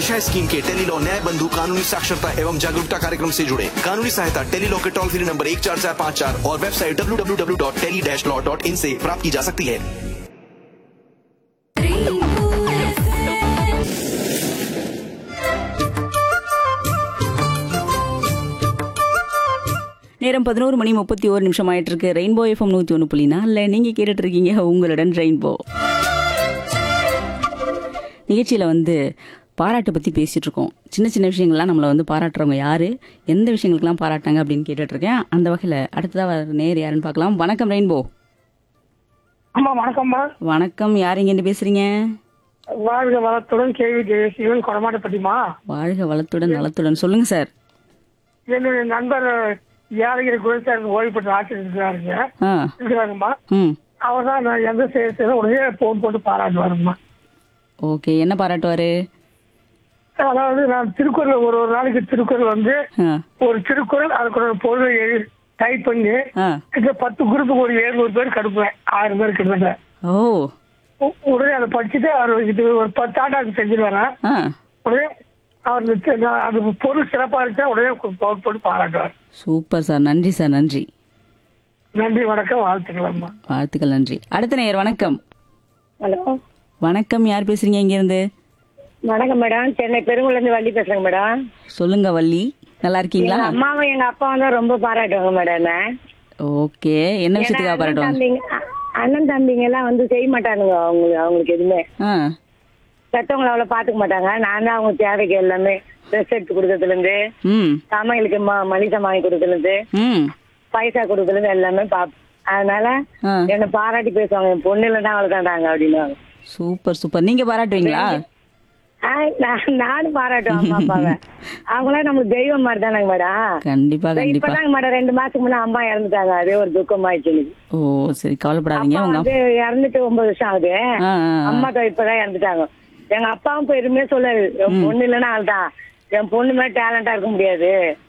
पेश है स्कीम के टेली लॉ न्याय बंधु कानूनी साक्षरता एवं जागरूकता कार्यक्रम से जुड़े कानूनी सहायता टेली लॉ के टोल फ्री नंबर एक चार चार पाँच चार और website W W W dot tele dash law dot in से प्राप्त की जा सकती है நேரம் பதினோரு மணி முப்பத்தி ஒரு நிமிஷம் ஆயிட்டு இருக்கு ரெயின்போ எஃப்எம் நூத்தி ஒன்று புள்ளி நாலில் நீங்க கேட்டுட்டு இருக்கீங்க உங்களுடன் ரெயின்போ நிகழ்ச்சியில வந்து பாராட்டு பத்தி பேசிட்டு இருக்கோம் சின்ன சின்ன விஷயங்கள்லாம் நம்மளை வந்து பாராட்டுறவங்க யாரு எந்த விஷயங்களுக்கெல்லாம் பாராட்டாங்க அப்படின்னு கேட்டுட்டு இருக்கேன் அந்த வகையில அடுத்ததா வர நேர் யாருன்னு பார்க்கலாம் வணக்கம் ரெயின்போ அம்மா வணக்கம்மா வணக்கம் யார் இங்க இருந்து பேசுறீங்க வாழ்க வளத்துடன் கேள்வி ஜெயசீவன் கொடமாட்டப்பட்டிமா வாழ்க வளத்துடன் நலத்துடன் சொல்லுங்க சார் என்னுடைய நண்பர் ஏழகிரி குருசாமி ஓய்வு பெற்ற ஆட்சியர் இருக்கிறாருங்க ஆ இருக்கிறாங்கம்மா ம் அவர் தான் நான் எந்த செய்ய உடனே போன் போட்டு பாராட்டுவாருங்கம்மா ஓகே என்ன பாராட்டுவாரு அதாவது நான் திருக்குறள் ஒரு ஒரு நாளைக்கு திருக்குறள் வந்து ஆ ஒரு திருக்குறள் அதுக்கு ஒரு பொருள் எழுதி டைப் பண்ணி ஆ இந்த பத்து குரூப்புக்கு ஒரு எழுநூறு பேர் கடுப்பேன் ஆயிரம் பேர் கிட்டத்தட்ட ஓ உ- உடனே அதை படிச்சுட்டு அவர் இது ஒரு பத்து ஆண்டாக்கு செஞ்சிருவாங்க ஆ உடனே அவர் இந்த- நான் அது பொருள் சிறப்பா இருந்துச்சா உடனே போன் போட்டு பாராட்டுவார் சூப்பர் சார் நன்றி சார் நன்றி நன்றி வணக்கம் வாழ்த்துக்கள் அம்மா வாழ்த்துக்கள் நன்றி அடுத்த நேயர் வணக்கம் ஹலோ வணக்கம் யார் பேசுறீங்க இங்க இருந்து வணக்கம் மேடம் சென்னை பெருங்குளம் இருந்து வள்ளி பேசுறேங்க மேடம் சொல்லுங்க வள்ளி நல்லா இருக்கீங்களா எங்க அம்மாவும் எங்க அப்பாவும் தான் ரொம்ப பாராட்டுவாங்க மேடம் என்ன. ஓகே என்ன ஏன்னா விஷயத்துக்காக அண்ணன் பாராட்டுவாங்க தம்பிங்க அ- அண்ணன் தம்பிங்க எல்லாம் வந்து செய்ய மாட்டானுங்க அவங்களுக்கு அவங்களுக்கு எதுவுமே ஆ பெத்தவங்களை அவ்வளவு பாத்துக்க மாட்டாங்க நான் தான் அவங்க தேவைக்கு எல்லாமே ட்ரெஸ் எடுத்து கொடுக்கறதுல இருந்து ம் சமையலுக்கு ம- மளிகை வாங்கி கொடுக்கறதுல இருந்து ம் பைசா கொடுக்கறதுல இருந்து எல்லாமே பாப் அதனால ஆ என்னை பாராட்டி பேசுவாங்க என் பொண்ணு இல்லைன்னா அவளை தாண்டாங்க அப்படின்னு சூப்பர் சூப்பர் நீங்க பாராட்டுவீங்களா நான் நானும் பாராட்டுவேன் அம்மா அப்பாவை அவங்களாம் நம்மளுக்கு தெய்வம் மாதிரி தானங்க மேடம் கண்டிப்பா கண்டிப்பா இப்பதாங்க மேடம் ரெண்டு மாசத்துக்கு முன்ன அம்மா இறந்துட்டாங்க அதே ஒரு துக்கமாயிடுச்சு எனக்கு ஓ சரி கவலைப்படாதீங்க அப்பா உங்க வந்து இறந்துட்டு ஒன்பது வருஷம் ஆகுது ஆ ஆ, ஆ. அம்மா தான் இப்பதான் இறந்துட்டாங்க எங்க அப்பாவும் பெருமையா சொல்லாரு என் பொண்ணு இல்லைன்னா அவள்தான் என் பொண்ணு மேல டேலண்டா இருக்க முடியாது